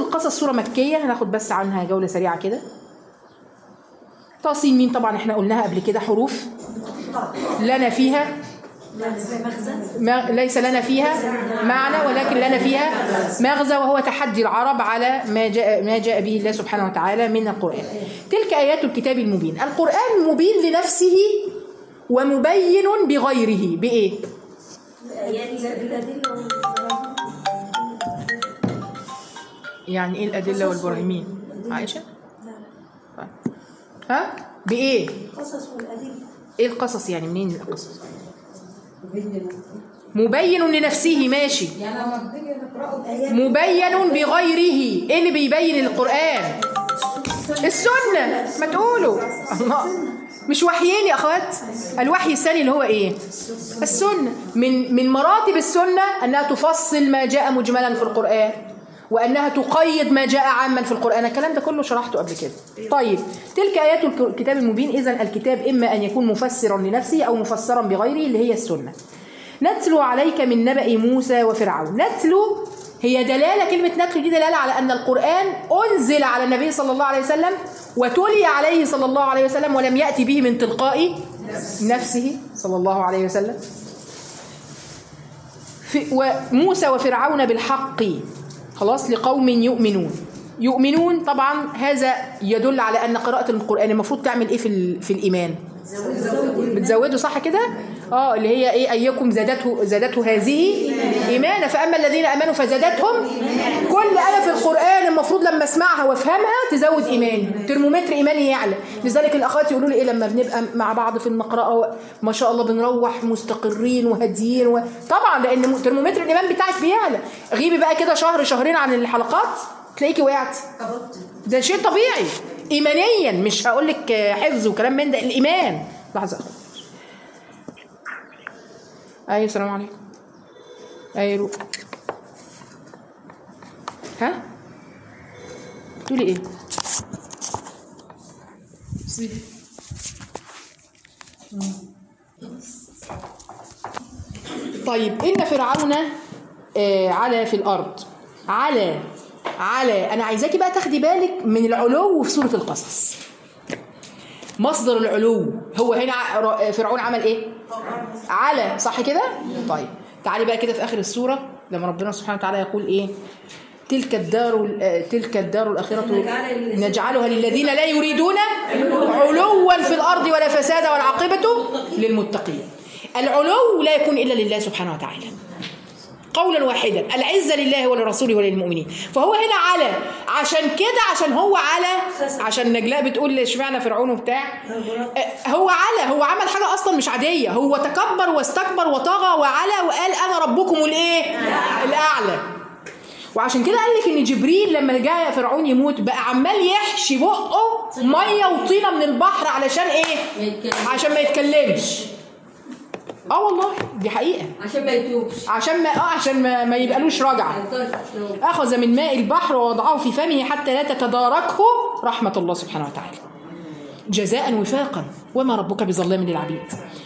القصص سورة مكية هناخد بس عنها جولة سريعة كده طاسين ميم طبعا احنا قلناها قبل كده حروف لنا فيها ما ليس لنا فيها معنى ولكن لنا فيها مغزى وهو تحدي العرب على ما جاء ما جاء به الله سبحانه وتعالى من القرآن. تلك آيات الكتاب المبين، القرآن مبين لنفسه ومبين بغيره بإيه؟ يعني إيه الأدلة والبراهين؟ عائشة؟ طيب. ها؟ بإيه؟ القصص والأدلة إيه القصص يعني منين القصص؟ مبين لنفسه ماشي يعني لما بنيجي نقرأه مبين بغيره ايه اللي بيبين القرآن السنة ما تقولوا الله مش وحيين يا اخوات الوحي الثاني اللي هو ايه السنة من من مراتب السنة انها تفصل ما جاء مجملا في القرآن وانها تقيد ما جاء عاما في القرآن الكلام ده كله شرحته قبل كده طيب تلك ايات الك- الكتاب المبين اذا الكتاب اما ان يكون مفسرا لنفسه او مفسرا بغيره اللي هي السنة نتلو عليك من نبأ موسى وفرعون نتلو هي دلالة كلمة نتلو دي دلالة على أن القرآن أنزل على النبي صلى الله عليه وسلم وتلي عليه صلى الله عليه وسلم ولم يأتي به من تلقاء نفسه صلى الله عليه وسلم في وموسى وفرعون بالحق خلاص لقوم يؤمنون يؤمنون طبعا هذا يدل على أن قراءة القرآن المفروض تعمل إيه في, ال- في الإيمان بتزودوا صح كده اه اللي هي ايه ايكم زادته زادته هذه ايمانا فاما الذين امنوا فزادتهم كل ايه في القران المفروض لما اسمعها وافهمها تزود ايماني ترمومتر ايماني يعلى لذلك الاخوات يقولوا لي ايه لما بنبقى مع بعض في المقرأه ما شاء الله بنروح مستقرين وهاديين و... طبعا لان ترمومتر الايمان بتاعك بيعلى غيبي بقى كده شهر شهرين عن الحلقات تلاقيكي وقعتي ده شيء طبيعي ايمانيا مش هقول لك حفظ وكلام من ده الايمان لحظه ايوه السلام عليكم ايوه رو. ها تقولي ايه طيب ان فرعون آه، علا في الارض على على انا عايزاكي بقى تاخدي بالك من العلو في سوره القصص مصدر العلو هو هنا ع- ر- فرعون عمل ايه على صح كده طيب تعالي بقى كده في اخر السوره لما ربنا سبحانه وتعالى يقول ايه تلك الدار آه، تلك الدار الاخره نجعلها للذين لا يريدون علوا في الارض ولا فسادا والعاقبه للمتقين العلو لا يكون الا لله سبحانه وتعالى قولا واحدا العزة لله ولرسوله وللمؤمنين فهو هنا على عشان كده عشان هو على عشان نجلاء بتقول اشمعنى فرعون وبتاع آه، هو على هو عمل حاجة أصلا مش عادية هو تكبر واستكبر وطغى وعلى وقال أنا ربكم الإيه الأعلى وعشان كده قال لك ان جبريل لما جاء فرعون يموت بقى عمال يحشي بقه ميه وطينه من البحر علشان ايه عشان ما يتكلمش اه والله دي حقيقه عشان ما يتوبش عشان ما اه عشان ما, ما يبقالوش رجعه أخذ من ماء البحر ووضعه في فمه حتى لا تتداركه رحمة الله سبحانه وتعالى جزاء وفاقا وما ربك بظلام للعبيد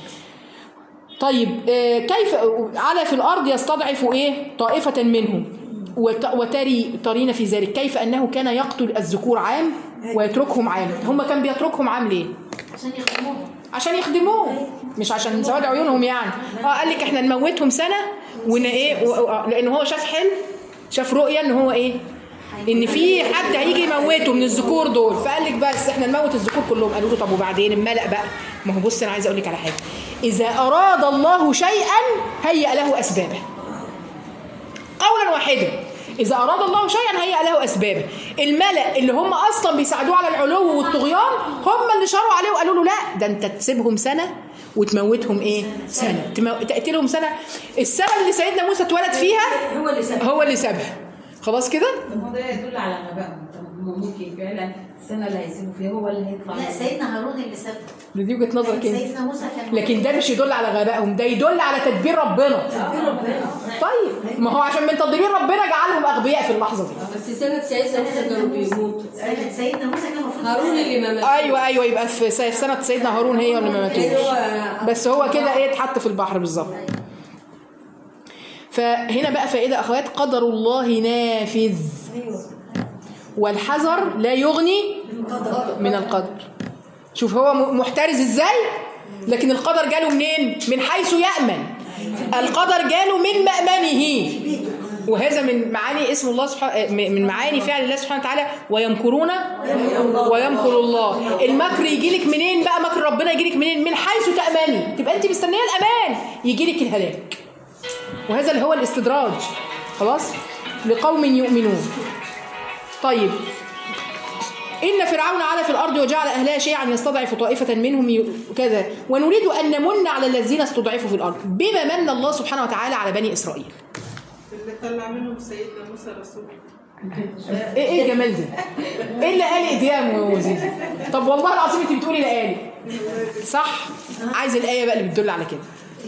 طيب آه، كيف على في الأرض يستضعف إيه طائفة منهم وت- وتري ترين في ذلك كيف أنه كان يقتل الذكور عام ويتركهم عام هم كان بيتركهم عام ليه عشان يخدموهم عشان يخدموه مش عشان سواد عيونهم يعني اه قال لك احنا نموتهم سنه ون ايه و- و- آه، لان هو شاف حلم شاف رؤيه ان هو ايه ان في حد هيجي يموته من الذكور دول فقال لك بس احنا نموت الذكور كلهم قالوا له طب وبعدين الملأ بقى ما هو بص انا عايزه اقول لك على حاجه اذا اراد الله شيئا هيأ له اسبابه قولا واحدا إذا أراد الله شيئا هيأ له أسبابه الملأ اللي هم أصلا بيساعدوه على العلو والطغيان هم اللي شروا عليه وقالوا له لا ده أنت تسيبهم سنة وتموتهم إيه سنة تمو... تقتلهم سنة السنة اللي سيدنا موسى اتولد فيها هو اللي سبب هو اللي سابها خلاص كده طب ما ده يدل على غبائهم طب ما ممكن فعلا السنه اللي هيسيبوا فيها هو اللي هيطلع لا سيدنا هارون اللي سبب دي وجهة نظرك انت سيدنا موسى كان لكن ده مش يدل على غبائهم ده يدل على تدبير ربنا طيب ما هو عشان من تدبير ربنا جعلهم أغبياء في اللحظة دي بس سنه سيدنا موسى كانوا بيموتوا سيدنا- سيدنا موسى كان المفروض هارون اللي ما مات ايوه ايوه يبقى في في سنه سيدنا هارون هي اللي ما ماتوش هو بس هو كده ايه اتحط في البحر بالظبط فهنا بقى فائده اخوات قدر الله نافذ والحذر لا يغني من القدر شوف هو م- محترز ازاي لكن القدر جاله منين من حيث يأمن القدر جاله من مأمنه وهذا من معاني اسم الله سبحانه من معاني فعل الله سبحانه وتعالى ويمكرون ويمكر الله المكر يجي لك منين بقى مكر ربنا يجي لك منين من حيث تأمني تبقى انت مستنيه الامان يجي لك الهلاك وهذا اللي هو الاستدراج خلاص لقوم يؤمنون طيب إن فرعون علا في الأرض وجعل أهلها شيعا يستضعف طائفة منهم ي- كذا ونريد أن نمن على الذين استضعفوا في الأرض بما من الله سبحانه وتعالى على بني إسرائيل اللي طلع منهم سيدنا موسى رسول إيه إيه الجمال ده؟ إيه اللي قال إديام وزيزي؟ طب والله العظيم أنت بتقولي لا قال صح؟ عايز الآية بقى اللي بتدل على كده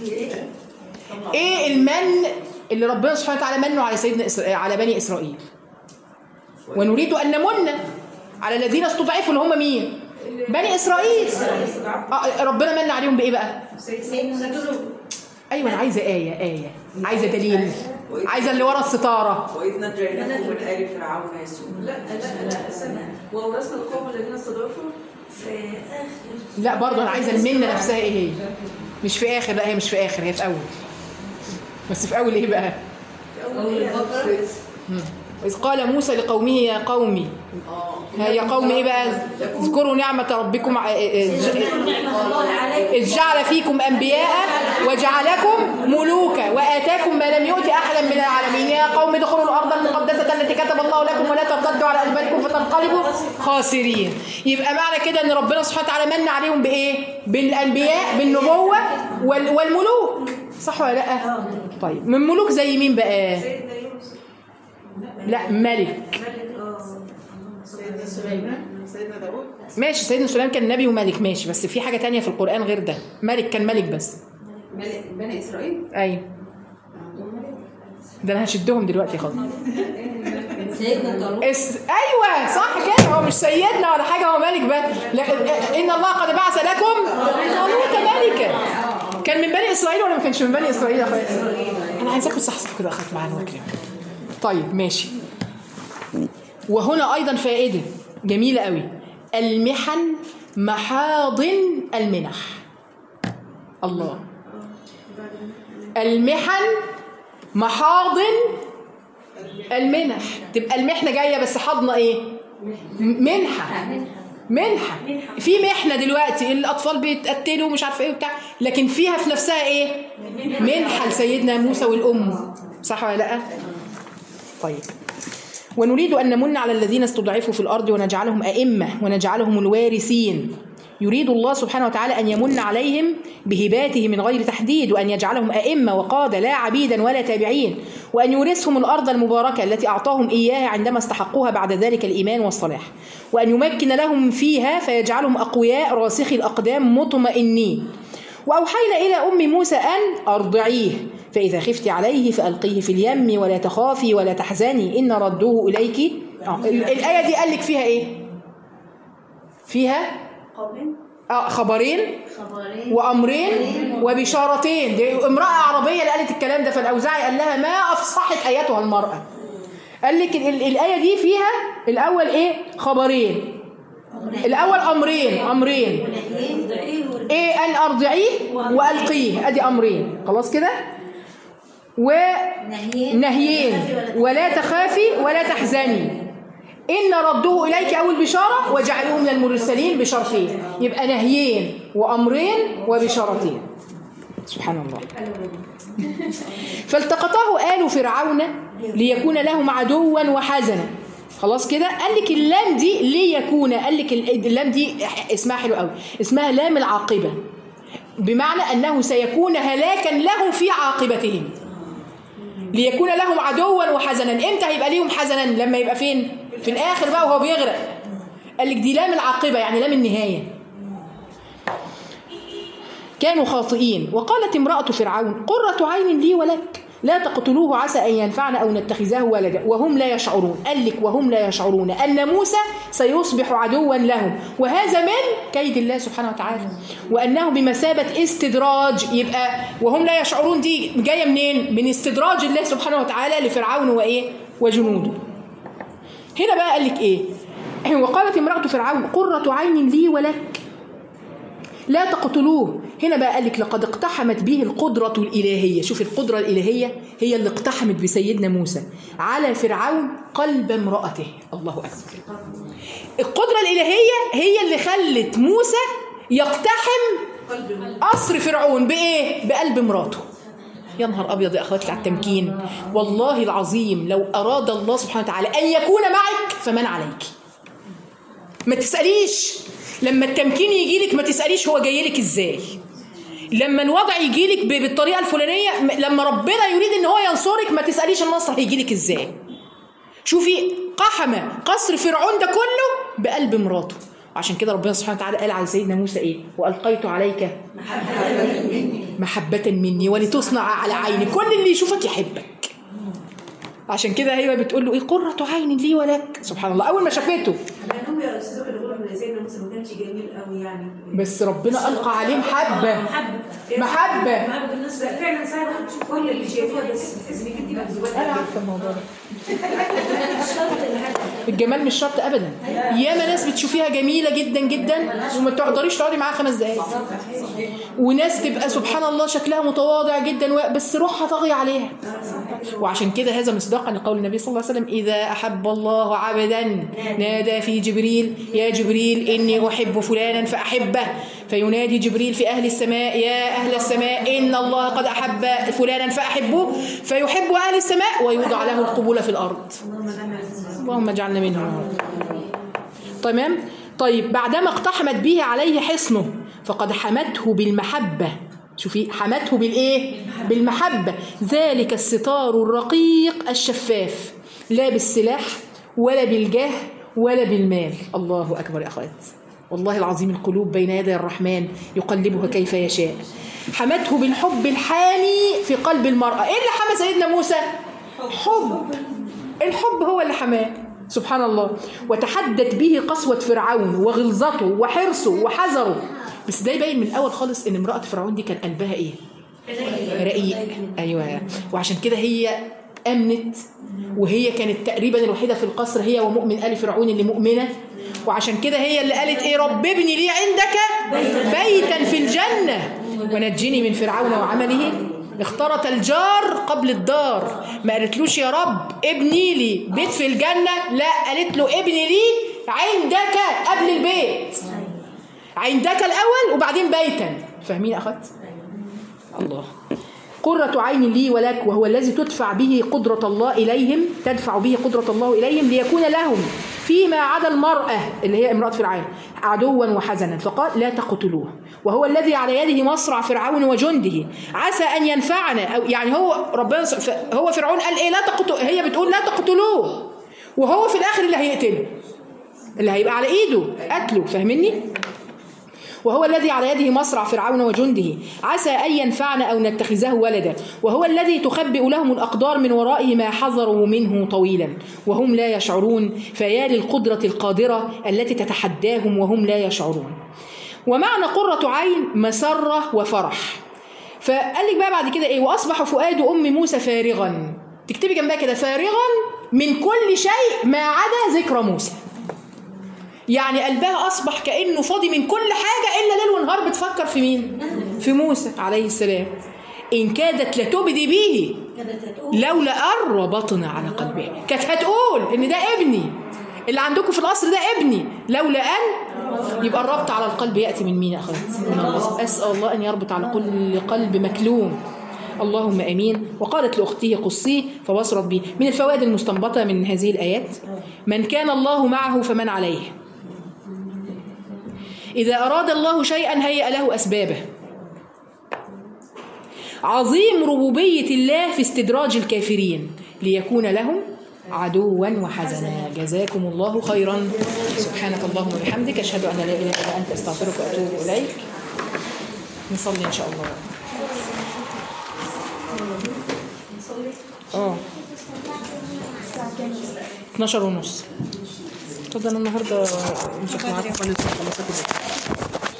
إيه المن اللي ربنا سبحانه وتعالى منه على سيدنا إسرائيل على بني إسرائيل ونريد أن نمن على الذين استضعفوا اللي هم مين؟ بني إسرائيل آه ربنا من عليهم بإيه بقى؟ أيوة أنا عايزة آية آية عايزة دليل عايزة اللي ورا الستارة وإذ نجيناكم من آل فرعون يسوع لا لا لا استنى وورثنا القوم الذين استضعفوا في اخر لا برضه أنا عايزة المنة نفسها إيه هي؟ مش في آخر لا هي مش في آخر هي في أول بس في أول إيه بقى؟ اول البقره إذ قال موسى لقومه يا قومي ها يا قوم إيه بقى؟ اذكروا نعمة ربكم ع- نعمة الله عليكم إذ جعل فيكم أنبياء وجعلكم ملوكا وآتاكم ما لم يؤت أحدا من العالمين يا قوم ادخلوا الأرض المقدسة التي كتب الله لكم ولا ترتدوا على أدباركم فتنقلبوا خاسرين يبقى معنى كده إن ربنا سبحانه وتعالى من عليهم بإيه؟ بالأنبياء بالنبوة وال- والملوك صح ولا لأ؟ طيب من ملوك زي مين بقى؟ سيدنا يونس لا ملك ملك اه سيدنا سليمان سيدنا داوود ماشي سيدنا سليمان كان نبي وملك ماشي بس في حاجة تانية في القرآن غير ده ملك كان ملك بس ملك بني اسرائيل أيوه ده أنا هشدهم دلوقتي خالص سيدنا طالوت اس... ايوه صح كده هو مش سيدنا ولا حاجه هو ملك بس لكن ان الله قد بعث لكم طالوت ملكا كان من بني اسرائيل ولا ما كانش من بني اسرائيل يا اخويا انا عايزاكم تصحصحوا كده اخدت معانا وكده طيب ماشي وهنا ايضا فائده جميله قوي المحن محاضن المنح الله المحن محاضن المنح تبقى المحنه جايه بس حاضنه ايه م- منحه منحه في محنه دلوقتي الاطفال بيتقتلوا مش عارفه ايه وبتاع لكن فيها في نفسها ايه منحه لسيدنا موسى والام صح ولا لا طيب ونريد أن نمن على الذين استضعفوا في الأرض ونجعلهم أئمة ونجعلهم الوارثين يريد الله سبحانه وتعالى أن يمن عليهم بهباته من غير تحديد وأن يجعلهم أئمة وقادة لا عبيدا ولا تابعين وأن يورثهم الأرض المباركة التي أعطاهم إياها عندما استحقوها بعد ذلك الإيمان والصلاح وأن يمكن لهم فيها فيجعلهم أقوياء راسخي الأقدام مطمئنين وأوحينا إلى أم موسى أن أرضعيه فإذا خفت عليه فألقيه في اليم ولا تخافي ولا تحزني إن ردوه إليك آه. ال- الآية دي قال لك فيها إيه؟ فيها قوم آه خبرين خبرين وأمرين وبشارتين دي امرأة عربية اللي قالت الكلام ده فالأوزاعي قال لها ما أفصحت آياتها المرأة قال لك ال- ال- الآية دي فيها الأول إيه؟ خبرين الأول أمرين أمرين ايه ان ارضعيه والقيه ادي امرين خلاص كده نهيين ونهيين ولا تخافي ولا تحزني ان ردوه اليك او البشاره وجعلوه من المرسلين بشرطين يبقى نهيين وامرين وبشارتين سبحان الله فالتقطه آل فرعون ليكون لهم عدوا وحزنا خلاص كده قال لك اللام دي ليكون قال لك ال- اللام دي اسمها حلو قوي اسمها لام العاقبه بمعنى انه سيكون هلاكا له في عاقبتهم ليكون لهم عدوا وحزنا امتى هيبقى ليهم حزنا لما يبقى فين في الاخر بقى وهو بيغرق قال لك دي لام العاقبه يعني لام النهايه كانوا خاطئين وقالت امرأة فرعون قرة عين لي ولك لا تقتلوه عسى أن ينفعنا أو نتخذه ولدا وهم لا يشعرون قال لك وهم لا يشعرون أن موسى سيصبح عدوا لهم وهذا من كيد الله سبحانه وتعالى وأنه بمثابة استدراج يبقى وهم لا يشعرون دي جاية منين من استدراج الله سبحانه وتعالى لفرعون وإيه وجنوده هنا بقى قال لك ايه وقالت امرأة فرعون قرة عين لي ولك لا تقتلوه هنا بقى قال لك لقد اقتحمت به القدرة الإلهية شوف القدرة الإلهية هي اللي اقتحمت بسيدنا موسى على فرعون قلب امرأته الله أكبر القدرة الإلهية هي اللي خلت موسى يقتحم قصر فرعون بإيه؟ بقلب مراته يا نهار أبيض يا أخواتي على التمكين والله العظيم لو أراد الله سبحانه وتعالى أن يكون معك فمن عليك ما تسأليش لما التمكين يجي لك ما تسأليش هو جاي لك ازاي لما الوضع يجي لك ب- بالطريقة الفلانية م- لما ربنا يريد ان هو ينصرك ما تسأليش النصر هيجي لك ازاي شوفي قحم قصر فرعون ده كله بقلب مراته عشان كده ربنا سبحانه وتعالى قال على سيدنا موسى ايه والقيت عليك محبة مني ولتصنع على عيني كل اللي يشوفك يحبك عشان كده هي بتقول له ايه قرة عين لي ولك سبحان الله اول ما شافته لانهم يا استاذ كانوا بيقولوا ان سيدنا موسى ما كانش جميل قوي يعني بس ربنا القى عليه محبه محبه محبة. محبه الناس فعلا ساعه تشوف كل اللي شايفوها بس تحس انك انت مجذوبه انا عارفه الموضوع ده الشرط اللي حد الجمال مش شرط ابدا ياما ناس بتشوفيها جميله جدا جدا وما تقدريش تقعدي معاها خمس دقائق وناس تبقى سبحان الله شكلها متواضع جدا و- بس روحها طاغيه عليها وعشان كده هذا مصداقا لقول النبي صلى الله عليه وسلم اذا احب الله عبدا نادى في جبريل يا جبريل اني احب فلانا فاحبه فينادي جبريل في اهل السماء يا اهل السماء ان الله قد احب فلانا فاحبوه فيحب اهل السماء ويوضع له القبول في الارض اللهم اجعلنا منهم يا رب. تمام طيب بعدما اقتحمت به عليه حصنه فقد حمته بالمحبة شوفي حمته بالايه بالمحبة ذلك الستار الرقيق الشفاف لا بالسلاح ولا بالجاه ولا بالمال الله أكبر يا أخوات والله العظيم القلوب بين يدي الرحمن يقلبها كيف يشاء حمته بالحب الحامي في قلب المرأة إيه اللي حمى سيدنا موسى حب الحب هو اللي حماه سبحان الله وتحدت به قسوة فرعون وغلظته وحرصه وحذره بس ده يبين من الأول خالص إن امرأة فرعون دي كان قلبها إيه؟ رقيق أيوه وعشان كده هي أمنت وهي كانت تقريبا الوحيدة في القصر هي ومؤمن آل فرعون اللي مؤمنة وعشان كده هي اللي قالت إيه رب ابني لي عندك بيتا في الجنة ونجني من فرعون وعمله اختارت الجار قبل الدار ما قالتلوش يا رب ابني لي بيت في الجنة لا قالت له ابني لي عندك قبل البيت عندك الأول وبعدين بيتا فاهمين يا أخوات الله قرة عين لي ولك وهو الذي تدفع به قدرة الله إليهم تدفع به قدرة الله إليهم ليكون لهم فيما عدا المرأة اللي هي امرأة فرعون عدوا وحزنا فقال لا تقتلوه وهو الذي على يده مصرع فرعون وجنده عسى أن ينفعنا أو يعني هو ربنا ف- هو فرعون قال إيه لا تقتل هي بتقول لا تقتلوه وهو في الآخر اللي هيقتله اللي هيبقى على إيده قتله فاهمني؟ وهو الذي على يده مصرع فرعون وجنده عسى أن ينفعنا أو نتخذه ولدا وهو الذي تخبئ لهم الأقدار من ورائه ما حذروا منه طويلا وهم لا يشعرون فيا للقدرة القادرة التي تتحداهم وهم لا يشعرون ومعنى قرة عين مسرة وفرح فقال لك بقى بعد كده ايه واصبح فؤاد ام موسى فارغا تكتبي جنبها كده فارغا من كل شيء ما عدا ذكر موسى يعني قلبها اصبح كانه فاضي من كل حاجه الا ليل ونهار بتفكر في مين في موسى عليه السلام ان كادت لتبدي به كانت هتقول لولا ان ربطنا على قلبها كانت هتقول ان ده ابني اللي عندكم في القصر ده ابني لولا ان يبقى الربط على القلب ياتي من مين يا اخوات من الله اسال الله ان يربط على كل قلب مكلوم اللهم امين وقالت لاخته قصيه فبصرت به من الفوائد المستنبطه من هذه الايات من كان الله معه فمن عليه اذا اراد الله شيئا هيأ له اسبابه عظيم ربوبية الله في استدراج الكافرين ليكون لهم عدوا وحزنا جزاكم الله خيرا سبحانك اللهم وبحمدك أشهد أن لا إله إلا أنت أستغفرك وأتوب إليك نصلي إن شاء الله اه 12 ونص اتفضل النهارده مش معاكم خالص خلاص كده